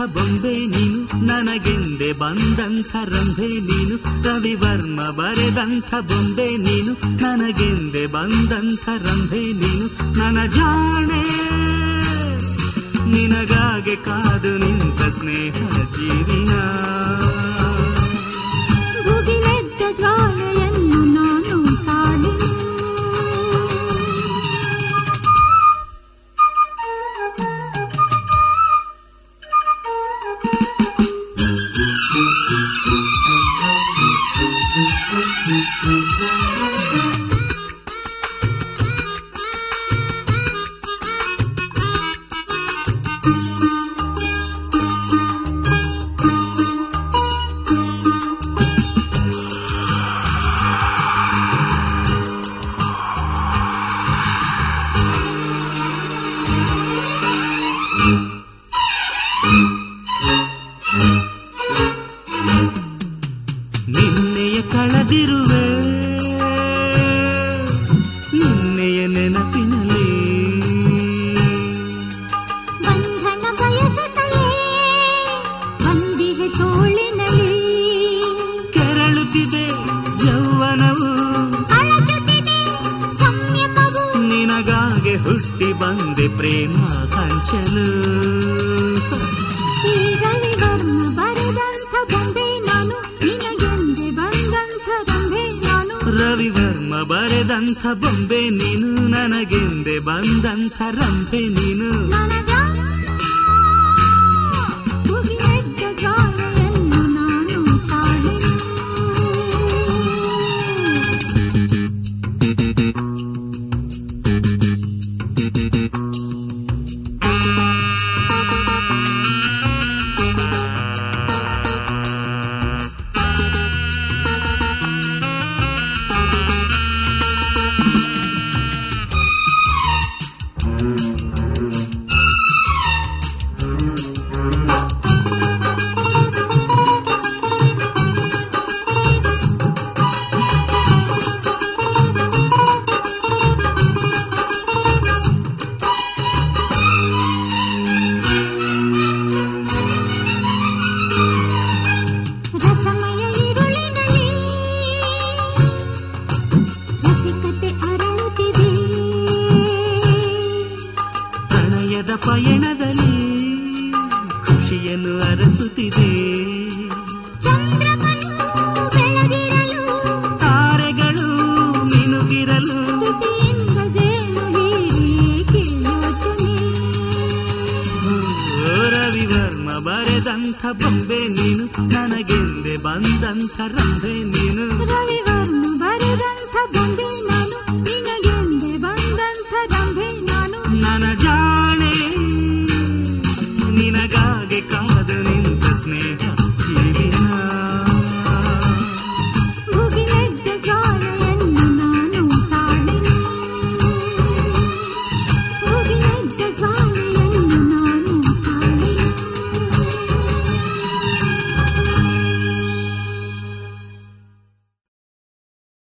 ಬೊಂಬೆ ನೀನು ನನಗೆಂದೆ ಬಂದಂಥ ರಂಭೆ ನೀನು ರವಿವರ್ಮ ಬರೆದಂಥ ಬೊಂಬೆ ನೀನು ನನಗೆಂದೆ ಬಂದಂಥ ರಂಭೆ ನೀನು ನನ್ನ ಜಾಣೆ ನಿನಗಾಗೆ ಕಾದು ನಿಂತ ಸ್ನೇಹ ಜೀವಿನ ಭುಗಿಲೆದ್ದ ಜ್ವಾಲೆಯನ್ನು ನಾನು ತಾಳಿ ನಿನ್ನೆಯ ಕಳೆದಿರುವೆ ನಿನ್ನೆಯ ನೆನಪಿನಲ್ಲಿ ಬಂಧನ ಬಯಸುತ್ತಲೇ ಬಂದಿಗೆ ತೋಳಿನಲ್ಲಿ ಕೆರಳುತ್ತಿದೆ ಯೌವನವು ಅಳಚುತ್ತಿದೆ ಸಂಯಮವು ನಿನಗಾಗೆ ಹುಟ್ಟಿ ಬಂದೆ ಪ್ರೇಮ ಕಂಚಲು ಈ ರವಿವರ್ಮ ಬರೆದಂಥ ಬೊಂಬೆ ನಾನು ನಿನಗೆಂದೆ ಬಂದಂಥ ರಂಬೆ ನಾನು ರವಿವರ್ಮ ಬರೆದಂಥ ಬೊಂಬೆ ನೀನು ನನಗೆಂದೆ ಬಂದಂಥ ರಂಪೆ ನೀನು ನನಗ ಭುಗಿಲೆದ್ದ ಜ್ವಾಲೆಯನ್ನು ನಾನು ತಾಳಿ ರಸಮಯ ಇರುಳಿನಲ್ಲಿ ರಸಿಕತೆ ಅರಳುತ್ತಿದೆ ಪ್ರಣಯದ ಪಯಣದಲ್ಲಿ ಖುಷಿಯನ್ನು ಅರಸುತ್ತಿದೆ ಚಂದ್ರಮನು ಬೆಳಗಿರಲು ತಾರೆಗಳು ಮಿನುಗಿರಲು ತುಟಿಯಿಂದ ಜೇನು ಹೀರಿ ಏಕೆ ಯೋಚನೆ ಓ ರವಿವರ್ಮ ಬರೆದಂಥ ಬೊಂಬೆ ನೀನು ನನಗೆಂದೆ ಬಂದಂಥ ರಂಭೆ ನೀನು ರವಿ